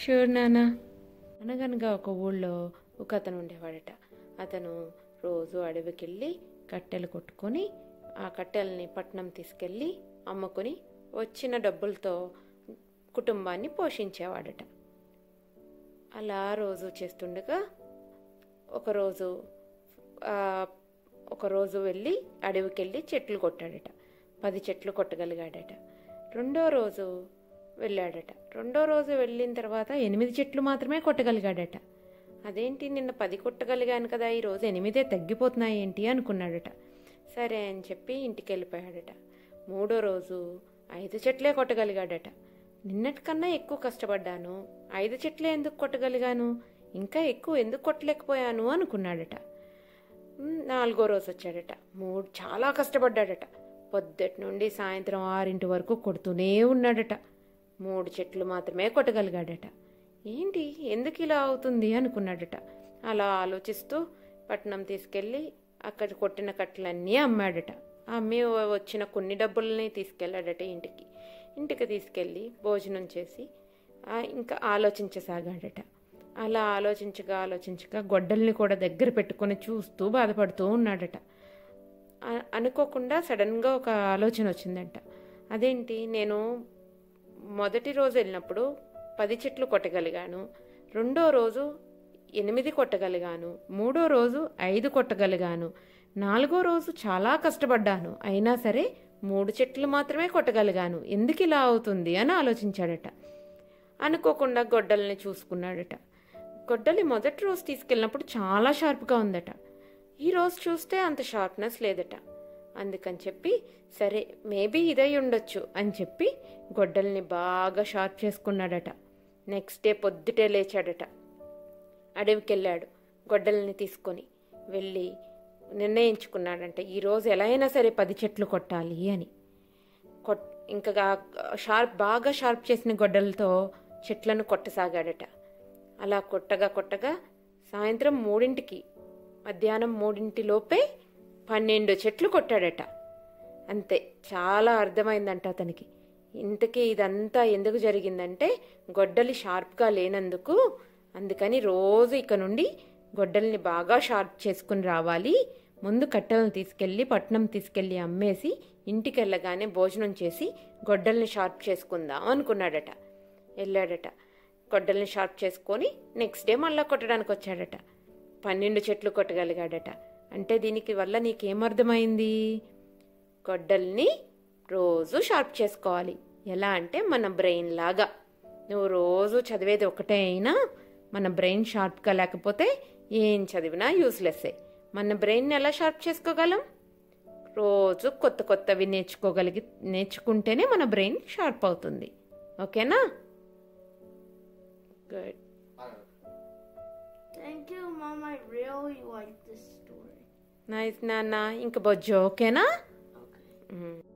Sure నాన్న అనగనగా ఒక ఊళ్ళో ఒక అతను ఉండేవాడట అతను రోజు అడవికి వెళ్ళి కట్టెలు కొట్టుకొని ఆ కట్టెల్ని పట్నం తీసుకెళ్ళి అమ్ముకొని వచ్చిన డబ్బులతో కుటుంబాన్ని పోషించేవాడట అలా రోజు చేస్తుండగా ఒకరోజు ఆ, ఒకరోజు వెళ్ళి అడవికి వెళ్ళి చెట్లు కొట్టాడట పది చెట్లు కొట్టగలిగాడట రెండో రోజు వెళ్ళాడట రెండో రోజు వెళ్ళిన తర్వాత ఎనిమిది చెట్లు మాత్రమే కొట్టగలిగాడట అదేంటి నిన్న పది కొట్టగలిగాను కదా ఈ రోజు ఎనిమిదే తగ్గిపోతున్నాయి ఏంటి అనుకున్నాడట సరే అని చెప్పి ఇంటికి వెళ్ళిపోయాడట మూడో రోజు ఐదు చెట్లే కొట్టగలిగాడట నిన్నటికన్నా ఎక్కువ కష్టపడ్డాను ఐదు చెట్లే ఎందుకు కొట్టగలిగాను ఇంకా ఎక్కువ ఎందుకు కొట్టలేకపోయాను అనుకున్నాడట ఉమ్, నాలుగో రోజు వచ్చాడట మూడు చాలా కష్టపడ్డాడట పొద్దుటి నుండి సాయంత్రం ఆరింటి వరకు కొడుతూనే ఉన్నాడట మూడు చెట్లు మాత్రమే కొట్టగలిగాడట ఏంటి ఎందుకు ఇలా అవుతుంది అనుకున్నాడట అలా ఆలోచిస్తూ పట్నం తీసుకెళ్ళి అక్కడ కొట్టిన కట్టలన్నీ అమ్మాడట అమ్మి వచ్చిన కొన్ని డబ్బుల్ని తీసుకెళ్ళాడట ఇంటికి ఇంటికి తీసుకెళ్ళి భోజనం చేసి ఆ, ఇంకా ఆలోచించసాగాడట అలా ఆలోచించగా ఆలోచించగా గొడ్డల్ని కూడా దగ్గర పెట్టుకొని చూస్తూ బాధపడుతూ ఉన్నాడట ఆ- అనుకోకుండా సడన్గా ఒక ఆలోచన వచ్చిందంట అదేంటి నేను మొదటి రోజు వెళ్ళినప్పుడు పది చెట్లు కొట్టగలిగాను రెండో రోజు ఎనిమిది కొట్టగలిగాను మూడో రోజు ఐదు కొట్టగలిగాను నాలుగో రోజు చాలా కష్టపడ్డాను అయినా సరే మూడు చెట్లు మాత్రమే కొట్టగలిగాను ఎందుకు ఇలా అవుతుంది అని ఆలోచించాడట అనుకోకుండా గొడ్డల్ని చూసుకున్నాడట గొడ్డలి మొదటి రోజు తీసుకెళ్ళినప్పుడు చాలా షార్ప్గా ఉందట ఈ రోజు చూస్తే అంత షార్ప్నెస్ లేదట అందుకని చెప్పి సరే మేబీ ఇదై ఉండొచ్చు అని చెప్పి గొడ్డల్ని బాగా షార్ప్ చేసుకున్నాడట నెక్స్ట్ డే పొద్దుటే లేచాడట అడవికి వెళ్ళాడు గొడ్డల్ని తీసుకొని వెళ్ళి నిర్ణయించుకున్నాడంట ఈరోజు ఎలా అయినా సరే పది చెట్లు కొట్టాలి అని కొట్ ఇంకా గా- షార్ప్ బాగా షార్ప్ చేసిన గొడ్డలతో చెట్లను కొట్టసాగాడట అలా కొట్టగా కొట్టగా సాయంత్రం మూడింటికి మధ్యాహ్నం మూడింటి లోపే పన్నెండు చెట్లు కొట్టాడట అంతే చాలా అర్థమైందంట అతనికి ఇంతకీ ఇదంతా ఎందుకు జరిగిందంటే గొడ్డలి షార్ప్గా లేనందుకు అందుకని రోజు ఇక నుండి గొడ్డల్ని బాగా షార్ప్ చేసుకుని రావాలి ముందు కట్టెలను తీసుకెళ్ళి పట్నం తీసుకెళ్ళి అమ్మేసి ఇంటికి వెళ్ళగానే భోజనం చేసి గొడ్డల్ని షార్ప్ చేసుకుందాం అనుకున్నాడట వెళ్ళాడట గొడ్డల్ని షార్ప్ చేసుకొని నెక్స్ట్ డే మళ్ళా కొట్టడానికి వచ్చాడట పన్నెండు చెట్లు కొట్టగలిగాడట అంటే దీనికి వల్ల నీకేమర్థమైంది గొడ్డల్ని రోజు షార్ప్ చేసుకోవాలి ఎలా అంటే మన బ్రెయిన్ లాగా నువ్వు రోజు చదివేది ఒకటే అయినా మన బ్రెయిన్ షార్ప్గా లేకపోతే ఏం చదివినా యూస్లెస్సే మన బ్రెయిన్ ఎలా షార్ప్ చేసుకోగలం రోజు కొత్త కొత్తవి నేర్చుకోగలిగి నేర్చుకుంటేనే మన బ్రెయిన్ షార్ప్ అవుతుంది ఓకేనా good Thank you, Mom. I really like this story. Nice నాన్న ఇంక బొజ్జు ఓకేనా Okay. మ్మ్.